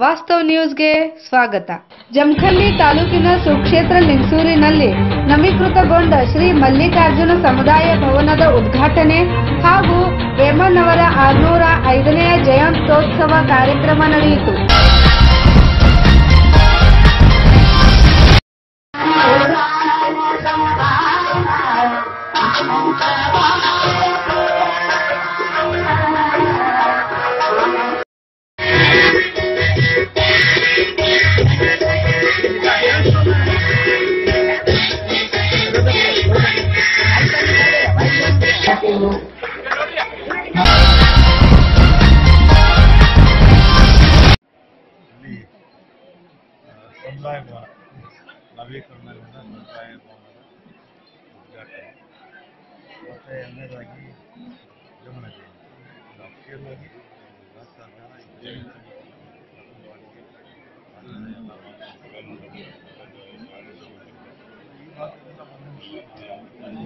ವಾಸ್ತವ್ ನ್ಯೂಸ್ಗೆ ಸ್ವಾಗತ ಜಮಖಂಡಿ ತಾಲೂಕಿನ ಸುಕ್ಷೇತ್ರ ಲಿಂಗಸೂರಿನಲ್ಲಿ ನವೀಕೃತಗೊಂಡ ಶ್ರೀ ಮಲ್ಲಿಕಾರ್ಜುನ ಸಮುದಾಯ ಭವನದ ಉದ್ಘಾಟನೆ ಹಾಗೂ ವೇಮನ್ನವರ ಆರ್ನೂರ ಐದನೆಯ ಜಯಂತ್ಯೋತ್ಸವ ಕಾರ್ಯಕ್ರಮ ನಡೆಯಿತು ಇಲ್ಲಿ ಆ, ಸಮುದಾಯ ಭವನ ನವೀಕರಣಗೊಂಡ ಸಮುದಾಯ ಭವನದ ಉದ್ಘಾಟನೆ ಮತ್ತು ಎರಡನೇದಾಗಿ ಯಮುನಾ ಜಯಂತಿ ರಾಜಕೀಯವಾಗಿ ರಾಜ್ಯ ಸರ್ಕಾರ ಜಯಂತಿ ಕುಟುಂಬಗಳಿಗೆ ಆಚರಣೆ ಎಲ್ಲ ಮಾಡ್ತಾರೆ. ಈ ಭಾಗದಿಂದ ಒಂದು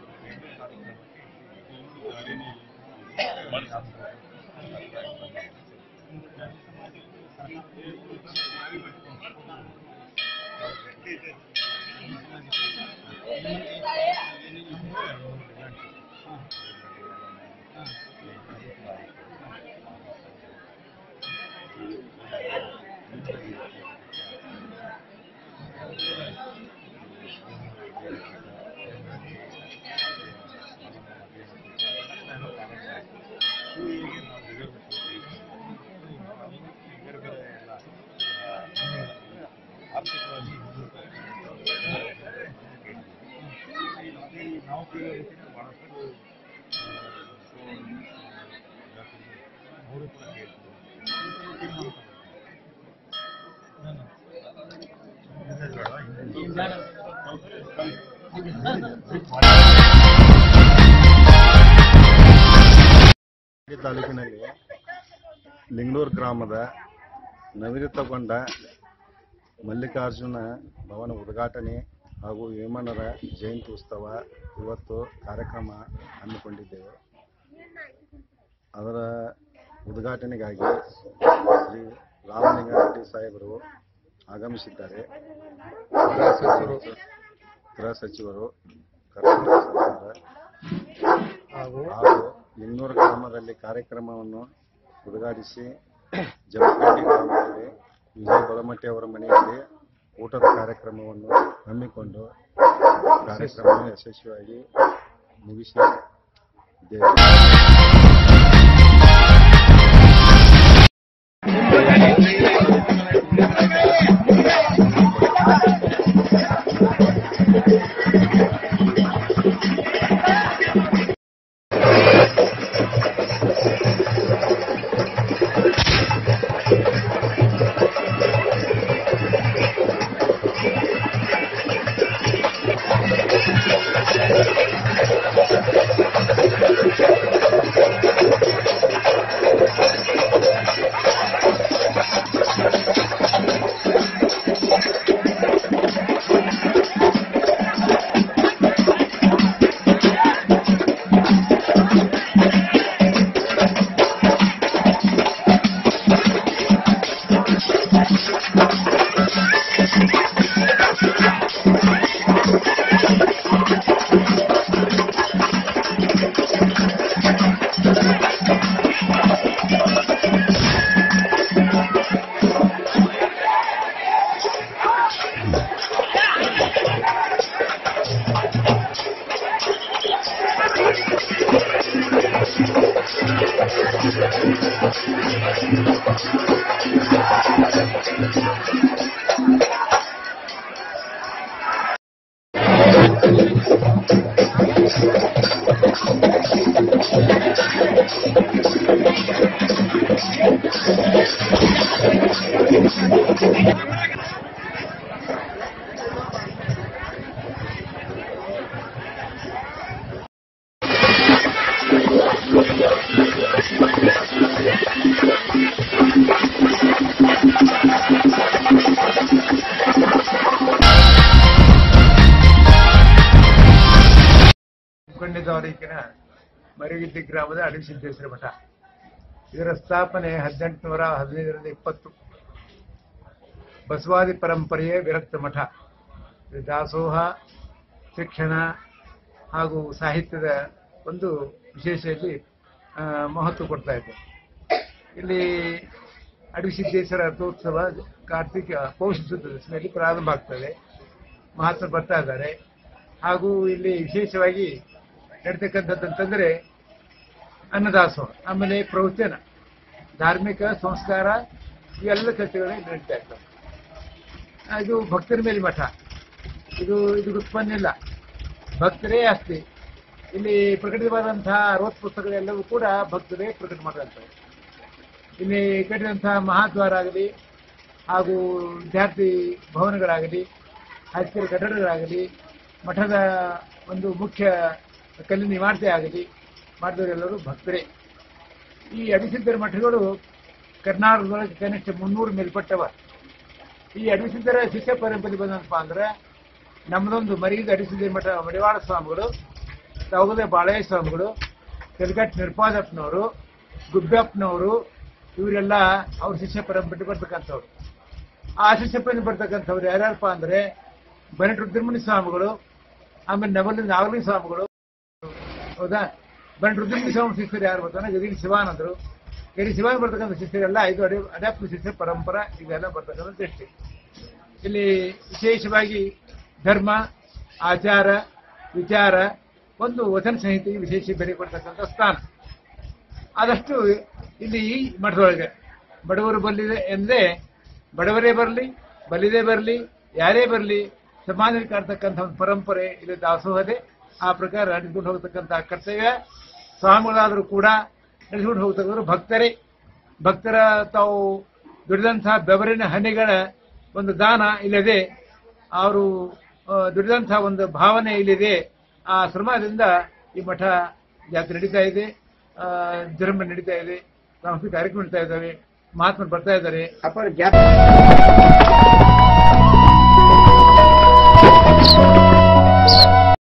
ಬೇರೆ ಬೇರೆ ಎಲ್ಲ ಆರ್ಥಿಕವಾಗಿ ನಾವು ಕೇಳೋದಕ್ಕಿಂತ ಬಹಳಷ್ಟು ಅವರು ಕೂಡ ಈ ತಾಲೂಕಿನಲ್ಲಿ ಲಿಂಗನೂರು ಗ್ರಾಮದ ನವೀಕೃತಗೊಂಡ ಮಲ್ಲಿಕಾರ್ಜುನ ಭವನ ಉದ್ಘಾಟನೆ ಹಾಗೂ ವೇಮನರ ಜಯಂತಿ ಉತ್ಸವ ಇವತ್ತು ಕಾರ್ಯಕ್ರಮ ಹಮ್ಮಿಕೊಂಡಿದ್ದೇವೆ ಅದರ ಉದ್ಘಾಟನೆಗಾಗಿ ಶ್ರೀ ರಾಮಲಿಂಗಾರೆಡ್ಡಿ ಸಾಹೇಬರು ಆಗಮಿಸಿದ್ದಾರೆ ಗೃಹ ಸಚಿವರು ಗೃಹ ಸಚಿವರು ಕರ್ನಾಟಕ ಸರ್ಕಾರ ಹಾಗೂ ಲಿಂಗನೂರು ಗ್ರಾಮದಲ್ಲಿ ಕಾರ್ಯಕ್ರಮವನ್ನು ಉದ್ಘಾಟಿಸಿ ಜಮಖಂಡಿ ಗ್ರಾಮದಲ್ಲಿ ವಿಜಯ ಬಲಮಟ್ಟಿ ಅವರ ಮನೆಯಲ್ಲಿ ಊಟದ ಕಾರ್ಯಕ್ರಮವನ್ನು ಹಮ್ಮಿಕೊಂಡು ಕಾರ್ಯಕ್ರಮವನ್ನು ಯಶಸ್ವಿಯಾಗಿ ಮುಗಿಸಿದ್ದೇವೆ ಮುಖಂಡ ತಾಲೂಕಿನ ಮರಿಗಿದ್ದಿ ಗ್ರಾಮದ ಅಡವಿಸಿದ್ದೇಶ್ವರ ಮಠ ಇದರ ಸ್ಥಾಪನೆ ಹದಿನೆಂಟುನೂರ ಹದಿನೈದರಿಂದ ಇಪ್ಪತ್ತು ಬಸವಾದಿ ಪರಂಪರೆಯ ವಿರಕ್ತ ಮಠ ಇದು ದಾಸೋಹ ಶಿಕ್ಷಣ ಹಾಗೂ ಸಾಹಿತ್ಯದ ಒಂದು ವಿಶೇಷದಲ್ಲಿ ಆ, ಮಹತ್ವ ಕೊಡ್ತಾ ಇದೆ ಇಲ್ಲಿ ಅಡವಿಸಿದ್ದೇಶ್ವರ ರಥೋತ್ಸವ ಕಾರ್ತಿಕ ಪೌಷ ಶುದ್ಧ ದಶಮಿಯಲ್ಲಿ ಪ್ರಾರಂಭ ಆಗ್ತದೆ ಮಹಾತ್ಮ ಬರ್ತಾ ಇದ್ದಾರೆ ಹಾಗೂ ಇಲ್ಲಿ ವಿಶೇಷವಾಗಿ ನಡೀತಕ್ಕಂಥದ್ದಂತಂದ್ರೆ ಅನ್ನದಾಸೋಹ ಆಮೇಲೆ ಪ್ರವಚನ ಧಾರ್ಮಿಕ ಸಂಸ್ಕಾರ ಇವೆಲ್ಲ ಚರ್ಚೆಗಳು ಇಲ್ಲಿ ನಡೀತಾ ಇರ್ತವೆ ಆ, ಇದು ಭಕ್ತರ ಮೇಲೆ ಮಠ ಇದು ಇದು ಉತ್ಪನ್ನ ಇಲ್ಲ ಭಕ್ತರೇ ಆಸ್ತಿ ಇಲ್ಲಿ ಪ್ರಕಟಿತವಾದಂತಹ ಅರವತ್ತು ಪುಸ್ತಕಗಳೆಲ್ಲವೂ ಕೂಡ ಭಕ್ತರೇ ಪ್ರಕಟ ಮಾಡಿದಂಥವು ಇಲ್ಲಿ ಕಟ್ಟಿದಂತಹ ಮಹಾದ್ವಾರ ಆಗಲಿ ಹಾಗೂ ವಿದ್ಯಾರ್ಥಿ ಭವನಗಳಾಗಲಿ ಹೈಸ್ಕೂಲ್ ಕಟ್ಟಡಗಳಾಗಲಿ ಮಠದ ಒಂದು ಮುಖ್ಯ ಕಲ್ಲಿನ ಇಮಾರತೆ ಆಗಲಿ ಮಾಡಿದವರೆಲ್ಲರೂ ಭಕ್ತರೇ ಈ ಅಡಿಸಿದ್ದರ ಮಠಗಳು ಕರ್ನಾಟಕದೊಳಗೆ ಕನಿಷ್ಠ ಮುನ್ನೂರು ಮೇಲ್ಪಟ್ಟವ ಈ ಅಡಿಸಿದ್ದರ ಶಿಷ್ಯ ಪರಂಪರೆ ಬಂದಪ್ಪ ಅಂದ್ರೆ ನಮ್ಮದೊಂದು ಮರೀದ ಅಡಿಸಿದ್ದರ ಮಠ ಮಡಿವಾಳ ಸ್ವಾಮಿಗಳು ತವಗದ ಬಾಳಯ್ಯ ಸ್ವಾಮಿಗಳು ತೆಲಗಟ್ ನಿರ್ಪಾದಪ್ಪನವರು ಗುಬ್ಬಪ್ಪನವರು ಇವರೆಲ್ಲ ಅವ್ರ ಶಿಷ್ಯ ಪರಂಪರೆ ಬರ್ತಕ್ಕಂಥವ್ರು ಆ ಶಿಷ್ಯ ಪರಂಪರೆ ಬರ್ತಕ್ಕಂಥವ್ರು ಯಾರ್ಯಾರಪ್ಪ ಅಂದ್ರೆ ಬನಟ್ ರುದ್ರಮುನಿ ಸ್ವಾಮಿಗಳು ಆಮೇಲೆ ನವಲಿ ನಾಗಲಿ ಸ್ವಾಮಿಗಳು ಹೌದಾ ಬನ್ ರುದ್ರಮುನಿ ಸ್ವಾಮಿ ಶಿಷ್ಯರು ಯಾರು ಬರ್ತಾನೆ ಗದಿಗೆ ಶಿವಾನಂದರು ಗದಿ ಶಿವಾನ ಬರ್ತಕ್ಕಂಥ ಶಿಷ್ಯರೆಲ್ಲ ಐದು ಅಡಿ ಅಡ್ಯಾಪ್ತ ಶಿಷ್ಯ ಪರಂಪರ ಇದೆಲ್ಲ ಬರ್ತಕ್ಕಂಥ ದೃಷ್ಟಿ ಇಲ್ಲಿ ವಿಶೇಷವಾಗಿ ಧರ್ಮ ಆಚಾರ ವಿಚಾರ ಒಂದು ವಚನ ಸಂಹಿತೆಗೆ ವಿಶೇಷ ಬೆಲೆ ಕೊಡ್ತಕ್ಕಂಥ ಸ್ಥಾನ ಆದಷ್ಟು ಇಲ್ಲಿ ಈ ಮಠದೊಳಗೆ ಬಡವರು ಬಲ್ಲಿದೆ ಎಂದೇ ಬಡವರೇ ಬರಲಿ ಬಲ್ಲಿದೇ ಬರಲಿ ಯಾರೇ ಬರಲಿ ಸಮಾಜಕ್ಕೆ ಕಾಡ್ತಕ್ಕಂಥ ಒಂದು ಪರಂಪರೆ ಇಲ್ಲಿ ದಾಸೋಹದೆ ಆ ಪ್ರಕಾರ ನಡೆದುಕೊಂಡು ಹೋಗ್ತಕ್ಕಂಥ ಕರ್ತವ್ಯ ಸ್ವಾಮಿಗಳಾದರೂ ಕೂಡ ನಡೆಸಿಕೊಂಡು ಹೋಗ್ತಕ್ಕಂಥ ಭಕ್ತರೇ ಭಕ್ತರ ತಾವು ದುಡಿದಂತಹ ಬೆವರಿನ ಹನಿಗಳ ಒಂದು ದಾನ ಇಲ್ಲದೆ ಅವರು ಆ, ದುಡಿದಂತಹ ಒಂದು ಭಾವನೆ ಇಲ್ಲಿದೆ ಆ ಶ್ರಮದಿಂದ ಈ ಮಠ ಜಾತ್ರೆ ನಡೀತಾ ಇದೆ ಆ, ಧರ್ಮ ನಡೀತಾ ಇದೆ ಸಾಂಸ್ಕೃತಿಕ ಕಾರ್ಯಕ್ರಮ ನಡೀತಾ ಇದ್ದಾವೆ ಮಹಾತ್ಮರು ಬರ್ತಾ ಇದ್ದಾರೆ ಅಪ್ಪ ಜಾತ್ರೆ